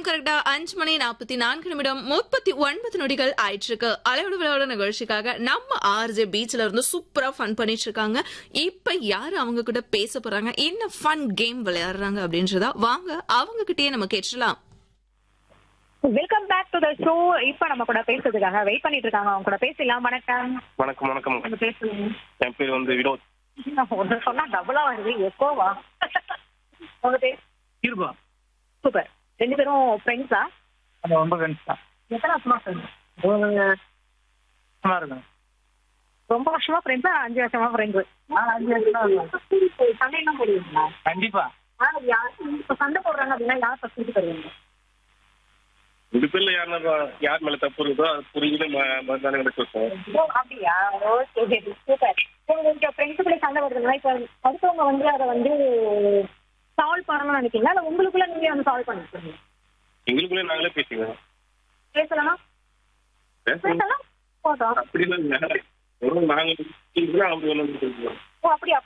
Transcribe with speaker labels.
Speaker 1: கரெக்டா அஞ்சு மணி நாற்பத்தி நான்கு நிமிடம் முப்பத்தி ஒன்பது நொடிகள் ஆயிட்டு இருக்கு அலையோடு விளையாட நிகழ்ச்சிக்காக நம்ம ஆர்ஜே பீச்ல இருந்து சூப்பரா ஃபன் பண்ணிட்டு இருக்காங்க இப்ப யாரு அவங்க கிட்ட பேச போறாங்க என்ன ஃபன் கேம் விளையாடுறாங்க அப்படின்றதா வாங்க அவங்க கிட்டயே நம்ம கேட்டுலாம்
Speaker 2: welcome back to the show இப்ப நம்ம கூட பேசுறதுக்காக வெயிட் பண்ணிட்டு இருக்காங்க அவங்க கூட பேசலாம் வணக்கம்
Speaker 3: வணக்கம் வணக்கம்
Speaker 2: கொஞ்சம் பேசுங்க
Speaker 3: என் பேர் வந்து வினோத்
Speaker 2: ஒன்று சொன்னா டபுளா வருது எக்கோவா உங்க பேர்
Speaker 4: இருபா
Speaker 2: சூப்பர் ரெண்டு பேரும் ஃப்ரெண்ட்ஸா
Speaker 4: அது ரொம்ப ஃப்ரெண்ட்ஸ் தான்
Speaker 2: எத்தனை வருஷமா ஃப்ரெண்ட்ஸ்
Speaker 4: ஒரு நல்லா இருக்கும்
Speaker 2: ரொம்ப வருஷமா ஃப்ரெண்ட்ஸா அஞ்சு வருஷமா ஃப்ரெண்ட்ஸ்
Speaker 4: அஞ்சு வருஷம்
Speaker 2: சண்டை எல்லாம் போடுவீங்களா
Speaker 4: கண்டிப்பா
Speaker 2: ஆ, யார் இப்ப சண்டை போடுறாங்க அப்படின்னா யார் ஃபர்ஸ்ட் இது தருவீங்க
Speaker 3: ரெண்டு பேர்ல யாருன்னா யார் மேல தப்பு இருக்குதோ அது புரிஞ்சு மறுநாள் எனக்கு சொல்லுவோம்
Speaker 2: ஓ அப்படியா ஓகே சூப்பர் உங்களுக்கு ஃப்ரெண்ட்ஸுக்குள்ளே சண்டை வருதுங்களா இப்போ அடுத்தவங்க வந்து அதை வந்து சால்வ் பண்ணணும்னு நினைக்கிறீங்களா இல்லை உங்களுக்குள்ள நீங்க வந்து சால்வ் பண்ணிக்கிறீங்க
Speaker 3: எங்களுக்குள்ளே நாங்களே பேசிக்குவோம்
Speaker 2: பேசலாமா பேசலாம் போதும்
Speaker 3: அப்படிலாம் இல்லை வெறும் நாங்க அவங்க வந்து பேசுவோம்
Speaker 2: ஓ அப்படியா